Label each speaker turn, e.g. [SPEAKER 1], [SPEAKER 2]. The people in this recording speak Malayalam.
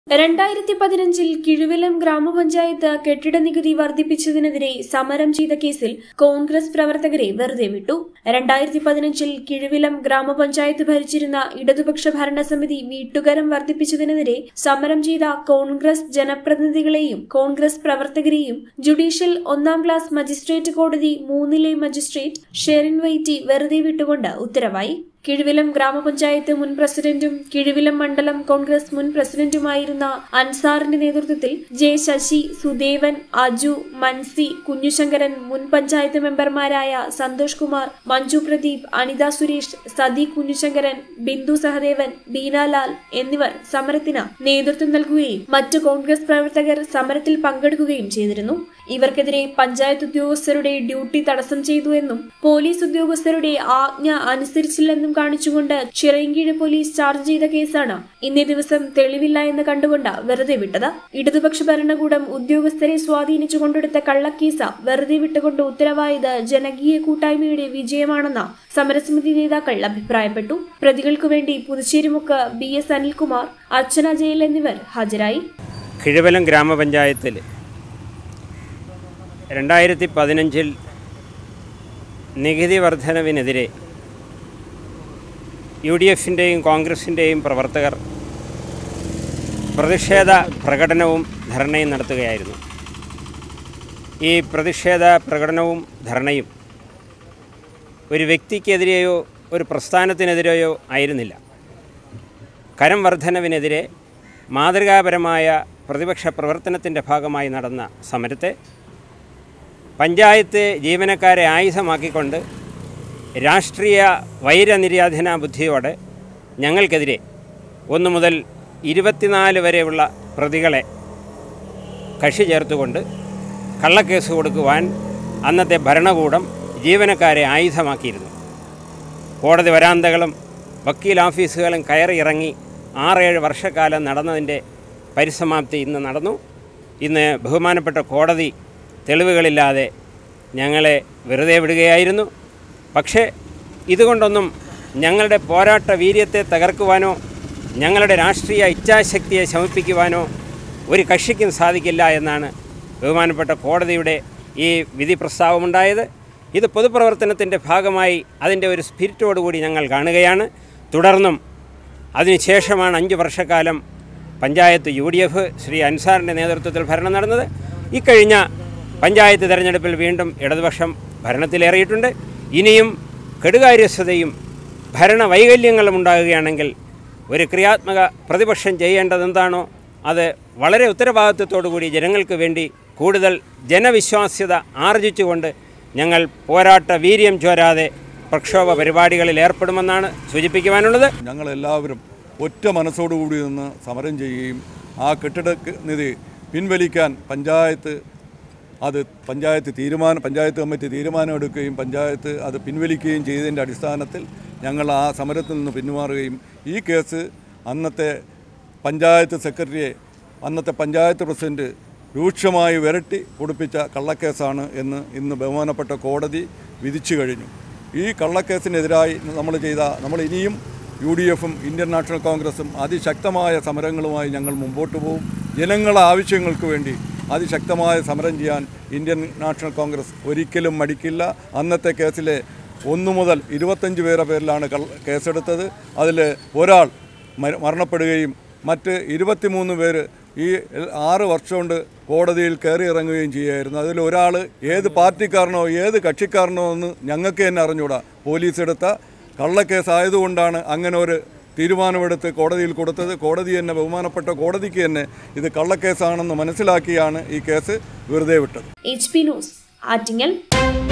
[SPEAKER 1] രണ്ടായിരത്തി പതിനഞ്ചിൽ കിഴുവിലം ഗ്രാമപഞ്ചായത്ത് കെട്ടിട നികുതി വർദ്ധിപ്പിച്ചതിനെതിരെ സമരം ചെയ്ത കേസിൽ കോൺഗ്രസ് പ്രവർത്തകരെ വെറുതെ വിട്ടു രണ്ടായിരത്തി പതിനഞ്ചിൽ കിഴുവിലം ഗ്രാമപഞ്ചായത്ത് ഭരിച്ചിരുന്ന ഇടതുപക്ഷ ഭരണസമിതി വീട്ടുകരം വർദ്ധിപ്പിച്ചതിനെതിരെ സമരം ചെയ്ത കോൺഗ്രസ് ജനപ്രതിനിധികളെയും കോൺഗ്രസ് പ്രവർത്തകരെയും ജുഡീഷ്യൽ ഒന്നാം ക്ലാസ് മജിസ്ട്രേറ്റ് കോടതി മൂന്നിലെ മജിസ്ട്രേറ്റ് ഷെറിൻ വൈറ്റി വെറുതെ വിട്ടുകൊണ്ട് ഉത്തരവായി കിഴുവിലം ഗ്രാമപഞ്ചായത്ത് മുൻ പ്രസിഡന്റും കിഴുവിലം മണ്ഡലം കോൺഗ്രസ് മുൻ പ്രസിഡന്റുമായിരുന്ന അൻസാറിന്റെ നേതൃത്വത്തിൽ ജെ ശശി സുദേവൻ അജു മൻസി കുഞ്ഞുശങ്കരൻ മുൻ പഞ്ചായത്ത് മെമ്പർമാരായ സന്തോഷ് കുമാർ മഞ്ജു പ്രദീപ് അനിത സുരേഷ് സതി കുഞ്ഞുശങ്കരൻ ബിന്ദു സഹദേവൻ ബീനാലാൽ എന്നിവർ സമരത്തിന് നേതൃത്വം നൽകുകയും മറ്റു കോൺഗ്രസ് പ്രവർത്തകർ സമരത്തിൽ പങ്കെടുക്കുകയും ചെയ്തിരുന്നു ഇവർക്കെതിരെ പഞ്ചായത്ത് ഉദ്യോഗസ്ഥരുടെ ഡ്യൂട്ടി തടസ്സം ചെയ്തു എന്നും പോലീസ് ഉദ്യോഗസ്ഥരുടെ ആജ്ഞ അനുസരിച്ചില്ലെന്നും കാണിച്ചുകൊണ്ട് ചിറയൻകീഴ് പോലീസ് ചാർജ് ചെയ്ത കേസാണ് ഇന്നേ ദിവസം തെളിവില്ല എന്ന് കണ്ടുകൊണ്ട് വെറുതെ വിട്ടത് ഇടതുപക്ഷ ഭരണകൂടം ഉദ്യോഗസ്ഥരെ സ്വാധീനിച്ചു കൊണ്ടെടുത്ത കള്ളക്കേസ വെറുതെ വിട്ടുകൊണ്ട് ഉത്തരവായത് ജനകീയ കൂട്ടായ്മയുടെ വിജയമാണെന്ന് സമരസമിതി നേതാക്കൾ അഭിപ്രായപ്പെട്ടു പ്രതികൾക്കു വേണ്ടി പുതുച്ചേരിമുക്ക് ബി എസ് അനിൽകുമാർ അർച്ചന ജയിൽ എന്നിവർ ഹാജരായി
[SPEAKER 2] കിഴവലം ഗ്രാമപഞ്ചായത്തിൽ രണ്ടായിരത്തി പതിനഞ്ചിൽ നികുതി വർധനവിനെതിരെ യു ഡി എഫിൻ്റെയും കോൺഗ്രസിൻ്റെയും പ്രവർത്തകർ പ്രതിഷേധ പ്രകടനവും ധർണയും നടത്തുകയായിരുന്നു ഈ പ്രതിഷേധ പ്രകടനവും ധർണയും ഒരു വ്യക്തിക്കെതിരെയോ ഒരു പ്രസ്ഥാനത്തിനെതിരെയോ ആയിരുന്നില്ല കരം വർധനവിനെതിരെ മാതൃകാപരമായ പ്രതിപക്ഷ പ്രവർത്തനത്തിൻ്റെ ഭാഗമായി നടന്ന സമരത്തെ പഞ്ചായത്ത് ജീവനക്കാരെ ആയുധമാക്കിക്കൊണ്ട് രാഷ്ട്രീയ വൈരനിര്യാധന ബുദ്ധിയോടെ ഞങ്ങൾക്കെതിരെ ഒന്നു മുതൽ ഇരുപത്തിനാല് വരെയുള്ള പ്രതികളെ കക്ഷി ചേർത്തുകൊണ്ട് കള്ളക്കേസ് കൊടുക്കുവാൻ അന്നത്തെ ഭരണകൂടം ജീവനക്കാരെ ആയുധമാക്കിയിരുന്നു കോടതി വരാന്തകളും വക്കീൽ ഓഫീസുകളും കയറി ഇറങ്ങി ആറേഴ് വർഷക്കാലം നടന്നതിൻ്റെ പരിസമാപ്തി ഇന്ന് നടന്നു ഇന്ന് ബഹുമാനപ്പെട്ട കോടതി തെളിവുകളില്ലാതെ ഞങ്ങളെ വെറുതെ വിടുകയായിരുന്നു പക്ഷേ ഇതുകൊണ്ടൊന്നും ഞങ്ങളുടെ പോരാട്ട വീര്യത്തെ തകർക്കുവാനോ ഞങ്ങളുടെ രാഷ്ട്രീയ ഇച്ഛാശക്തിയെ ശമിപ്പിക്കുവാനോ ഒരു കക്ഷിക്കും സാധിക്കില്ല എന്നാണ് ബഹുമാനപ്പെട്ട കോടതിയുടെ ഈ വിധി പ്രസ്താവമുണ്ടായത് ഇത് പൊതുപ്രവർത്തനത്തിൻ്റെ ഭാഗമായി അതിൻ്റെ ഒരു സ്പിരിറ്റോടുകൂടി ഞങ്ങൾ കാണുകയാണ് തുടർന്നും അതിനുശേഷമാണ് അഞ്ച് വർഷക്കാലം panchayat U D F Shri അൻസാറിൻ്റെ നേതൃത്വത്തിൽ ഭരണം നടന്നത് ഇക്കഴിഞ്ഞ പഞ്ചായത്ത് തെരഞ്ഞെടുപ്പിൽ വീണ്ടും ഇടതുപക്ഷം ഭരണത്തിലേറിയിട്ടുണ്ട് ഇനിയും കെടുകാര്യസ്ഥതയും ഭരണവൈകല്യങ്ങളും ഉണ്ടാകുകയാണെങ്കിൽ ഒരു ക്രിയാത്മക പ്രതിപക്ഷം ചെയ്യേണ്ടത് എന്താണോ അത് വളരെ ഉത്തരവാദിത്വത്തോടുകൂടി ജനങ്ങൾക്ക് വേണ്ടി കൂടുതൽ ജനവിശ്വാസ്യത ആർജിച്ചുകൊണ്ട് ഞങ്ങൾ പോരാട്ട വീര്യം ചോരാതെ പ്രക്ഷോഭ പരിപാടികളിൽ ഏർപ്പെടുമെന്നാണ് സൂചിപ്പിക്കുവാനുള്ളത്
[SPEAKER 3] ഞങ്ങളെല്ലാവരും ഒറ്റ മനസ്സോടുകൂടി നിന്ന് സമരം ചെയ്യുകയും ആ കെട്ടിട നിധി പിൻവലിക്കാൻ പഞ്ചായത്ത് അത് പഞ്ചായത്ത് തീരുമാനം പഞ്ചായത്ത് കമ്മിറ്റി തീരുമാനമെടുക്കുകയും പഞ്ചായത്ത് അത് പിൻവലിക്കുകയും ചെയ്തതിൻ്റെ അടിസ്ഥാനത്തിൽ ഞങ്ങൾ ആ സമരത്തിൽ നിന്ന് പിന്മാറുകയും ഈ കേസ് അന്നത്തെ പഞ്ചായത്ത് സെക്രട്ടറിയെ അന്നത്തെ പഞ്ചായത്ത് പ്രസിഡന്റ് രൂക്ഷമായി വിരട്ടി പൊടിപ്പിച്ച കള്ളക്കേസാണ് എന്ന് ഇന്ന് ബഹുമാനപ്പെട്ട കോടതി വിധിച്ചു കഴിഞ്ഞു ഈ കള്ളക്കേസിനെതിരായി നമ്മൾ ചെയ്ത നമ്മൾ ഇനിയും യു ഡി എഫും ഇന്ത്യൻ നാഷണൽ കോൺഗ്രസും അതിശക്തമായ സമരങ്ങളുമായി ഞങ്ങൾ മുമ്പോട്ട് പോകും ജനങ്ങളുടെ ആവശ്യങ്ങൾക്ക് വേണ്ടി അതിശക്തമായ സമരം ചെയ്യാൻ ഇന്ത്യൻ നാഷണൽ കോൺഗ്രസ് ഒരിക്കലും മടിക്കില്ല അന്നത്തെ കേസിലെ ഒന്നു മുതൽ ഇരുപത്തഞ്ച് പേരുടെ പേരിലാണ് കൾ കേസെടുത്തത് അതിൽ ഒരാൾ മര- മരണപ്പെടുകയും മറ്റ് ഇരുപത്തിമൂന്ന് പേര് ഈ ആറ് വർഷം കൊണ്ട് കോടതിയിൽ കയറി ഇറങ്ങുകയും ചെയ്യുമായിരുന്നു അതിൽ ഒരാൾ ഏത് പാർട്ടിക്കാരനോ ഏത് കക്ഷിക്കാരനോ എന്ന് ഞങ്ങൾക്ക് തന്നെ അറിഞ്ഞൂടാ പോലീസ് എടുത്ത കള്ളക്കേസ് ആയതുകൊണ്ടാണ് അങ്ങനെ ഒരു തീരുമാനമെടുത്ത് കോടതിയിൽ കൊടുത്തത് കോടതി തന്നെ ബഹുമാനപ്പെട്ട കോടതിക്ക് തന്നെ ഇത് കള്ളക്കേസാണെന്ന് മനസ്സിലാക്കിയാണ് ഈ കേസ് വെറുതെ വിട്ടത്
[SPEAKER 1] എച്ച് പി ന്യൂസ് ആറ്റിങ്ങൽ